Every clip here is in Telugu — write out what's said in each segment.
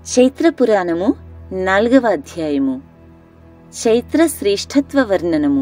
చైత్ర పురాణము నాలుగవ అధ్యాయము చైత్ర శ్రేష్ఠత్వ వర్ణనము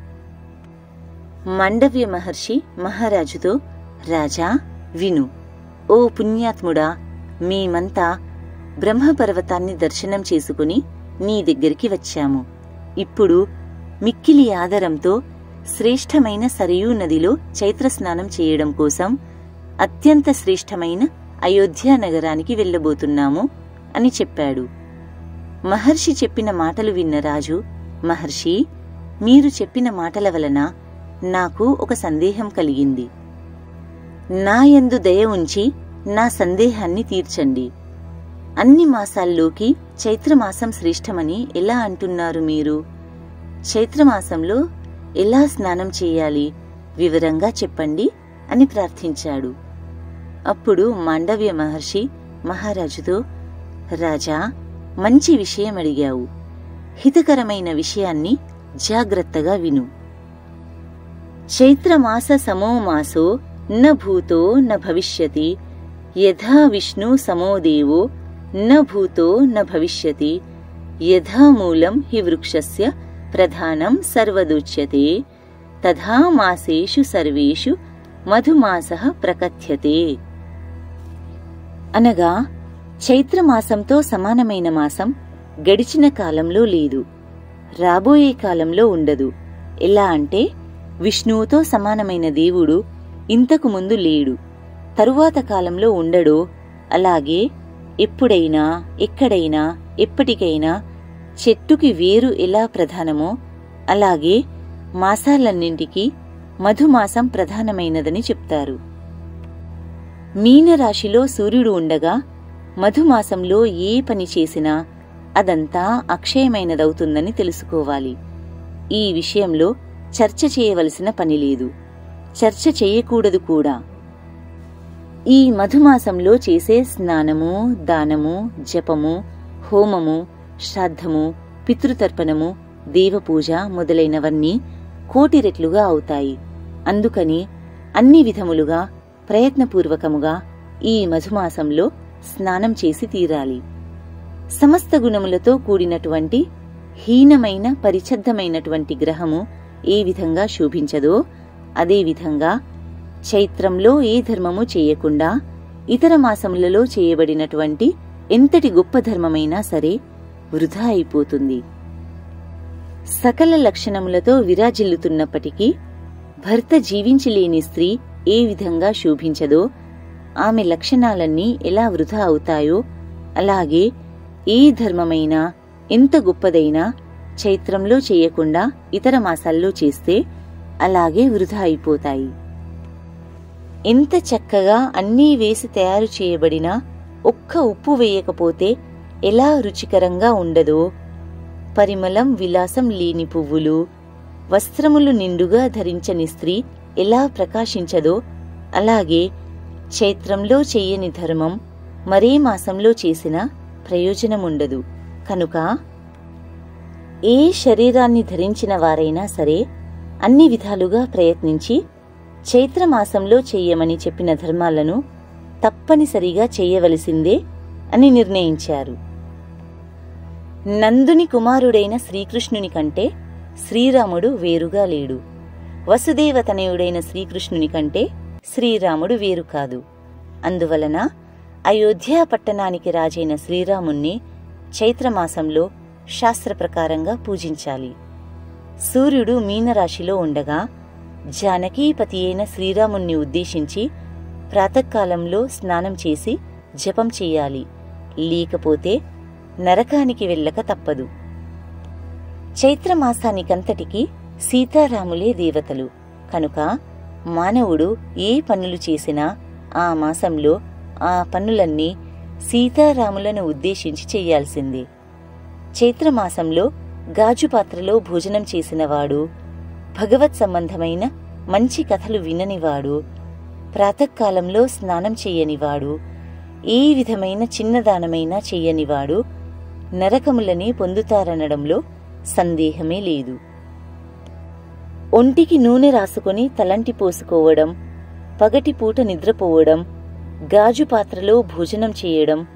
మండవ్య మహర్షి మహారాజుతో రాజా విను ఓ పుణ్యాత్ముడా మేమంతా బ్రహ్మపర్వతాన్ని దర్శనం చేసుకుని నీ దగ్గరికి వచ్చాము ఇప్పుడు మిక్కిలి ఆదరంతో శ్రేష్టమైన సరయూ నదిలో చైత్ర స్నానం చేయడం కోసం అత్యంత శ్రేష్టమైన అయోధ్య నగరానికి వెళ్ళబోతున్నాము అని చెప్పాడు మహర్షి చెప్పిన మాటలు విన్న రాజు మహర్షి మీరు చెప్పిన మాటల వలన నాకు ఒక సందేహం కలిగింది నా యందు దయ ఉంచి నా సందేహాన్ని తీర్చండి అన్ని మాసాల్లోకి చైత్రమాసం శ్రేష్టమని ఎలా అంటున్నారు మీరు చైత్రమాసంలో ఎలా స్నానం చేయాలి వివరంగా చెప్పండి అని ప్రార్థించాడు అప్పుడు మాండవ్య మహర్షి మహారాజుతో రాజా మంచి విషయం అడిగావు హితకరమైన విషయాన్ని జాగ్రత్తగా విను చైత్రమాస సమో మాసో న భూతో న భవిష్యతి యథా విష్ణు సమో దేవో న భూతో న భవిష్యతి యథా మూలం హి వృక్షస్య ప్రధానం సర్వదుచ్యతే తథా మాసేషు సర్వేషు మధుమాసః ప్రకథ్యతే అనగా చైత్రమాసంతో సమానమైన మాసం గడిచిన కాలంలో లేదు రాబోయే కాలంలో ఉండదు ఎలా అంటే విష్ణువుతో సమానమైన దేవుడు ఇంతకు ముందు లేడు తరువాత కాలంలో ఉండడో అలాగే ఎప్పుడైనా ఎక్కడైనా ఎప్పటికైనా చెట్టుకి వేరు ఎలా ప్రధానమో అలాగే మాసాలన్నింటికీ మధుమాసం ప్రధానమైనదని చెప్తారు మీనరాశిలో సూర్యుడు ఉండగా మధుమాసంలో ఏ పని చేసినా అదంతా అక్షయమైనదవుతుందని తెలుసుకోవాలి ఈ విషయంలో చర్చ చేయవలసిన పని లేదు చర్చ చేయకూడదు కూడా ఈ మధుమాసంలో చేసే స్నానము దానము జపము హోమము శ్రాద్ధము పితృతర్పణము దేవపూజ మొదలైనవన్నీ కోటి రెట్లుగా అవుతాయి అందుకని అన్ని విధములుగా ప్రయత్నపూర్వకముగా ఈ మధుమాసంలో స్నానం చేసి తీరాలి సమస్త గుణములతో కూడినటువంటి హీనమైన పరిచ్ఛద్దమైనటువంటి గ్రహము ఏ విధంగా శోభించదో అదేవిధంగా చైత్రంలో ఏ ధర్మము చేయకుండా ఇతర మాసములలో చేయబడినటువంటి ఎంతటి గొప్ప ధర్మమైనా సరే వృధా అయిపోతుంది సకల లక్షణములతో విరాజిల్లుతున్నప్పటికీ భర్త జీవించి లేని స్త్రీ ఏ విధంగా శోభించదో ఆమె లక్షణాలన్నీ ఎలా వృధా అవుతాయో అలాగే ఏ ధర్మమైనా ఎంత గొప్పదైనా చైత్రంలో చేయకుండా ఇతర మాసాల్లో చేస్తే అలాగే వృధా అయిపోతాయి ఎంత చక్కగా అన్నీ వేసి తయారు చేయబడిన ఒక్క ఉప్పు వేయకపోతే ఎలా రుచికరంగా ఉండదో పరిమళం విలాసం లేని పువ్వులు వస్త్రములు నిండుగా ధరించని స్త్రీ ఎలా ప్రకాశించదో అలాగే చైత్రంలో చెయ్యని ధర్మం మరే మాసంలో చేసినా ప్రయోజనముండదు కనుక ఏ శరీరాన్ని ధరించిన వారైనా సరే అన్ని విధాలుగా ప్రయత్నించి చైత్రమాసంలో చెయ్యమని చెప్పిన ధర్మాలను తప్పనిసరిగా చెయ్యవలసిందే అని నిర్ణయించారు నందుని కుమారుడైన శ్రీకృష్ణుని కంటే శ్రీరాముడు వేరుగా లేడు వసుదేవతనయుడైన శ్రీకృష్ణుని కంటే శ్రీరాముడు వేరు కాదు అందువలన అయోధ్య పట్టణానికి రాజైన శ్రీరాముణ్ణి చైత్రమాసంలో శాస్త్ర ప్రకారంగా పూజించాలి సూర్యుడు మీనరాశిలో ఉండగా జానకీపతి అయిన శ్రీరాముణ్ణి ఉద్దేశించి ప్రాతకాలంలో స్నానం చేసి జపం చెయ్యాలి లేకపోతే నరకానికి వెళ్ళక తప్పదు చైత్రమాసానికంతటికి సీతారాములే దేవతలు కనుక మానవుడు ఏ పనులు చేసినా ఆ మాసంలో ఆ పనులన్నీ సీతారాములను ఉద్దేశించి చెయ్యాల్సిందే చైత్రమాసంలో గాజు పాత్రలో భోజనం చేసినవాడు భగవత్ సంబంధమైన మంచి కథలు విననివాడు ప్రాతకాలంలో స్నానం చెయ్యనివాడు ఏ విధమైన చిన్నదానమైనా చెయ్యనివాడు నరకములని పొందుతారనడంలో సందేహమే లేదు ఒంటికి నూనె రాసుకొని తలంటి పోసుకోవడం పగటిపూట నిద్రపోవడం గాజు పాత్రలో భోజనం చేయడం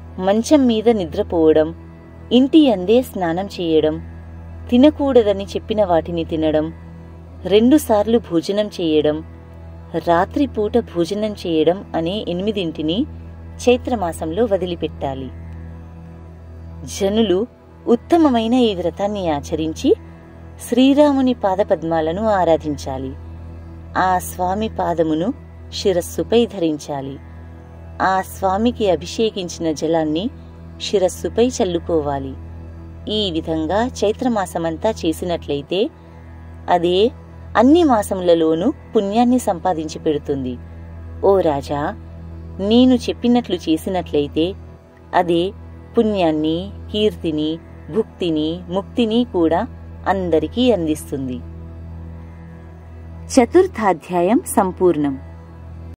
మంచం మీద నిద్రపోవడం ఇంటి అందే స్నానం చేయడం తినకూడదని చెప్పిన వాటిని తినడం రెండుసార్లు భోజనం చేయడం రాత్రిపూట భోజనం చేయడం అనే ఎనిమిదింటిని చైత్రమాసంలో వదిలిపెట్టాలి జనులు ఉత్తమమైన ఈ వ్రతాన్ని ఆచరించి శ్రీరాముని పాదపద్మాలను ఆరాధించాలి ఆ స్వామి పాదమును శిరస్సుపై ధరించాలి ఆ స్వామికి అభిషేకించిన జలాన్ని శిరస్సుపై చల్లుకోవాలి ఈ విధంగా చైత్రమాసమంతా చేసినట్లయితే అదే అన్ని మాసములలోనూ పుణ్యాన్ని సంపాదించి పెడుతుంది ఓ రాజా నేను చెప్పినట్లు చేసినట్లయితే అదే పుణ్యాన్ని కీర్తిని భుక్తిని ముక్తిని కూడా అందరికీ అందిస్తుంది చతుర్థాధ్యాయం సంపూర్ణం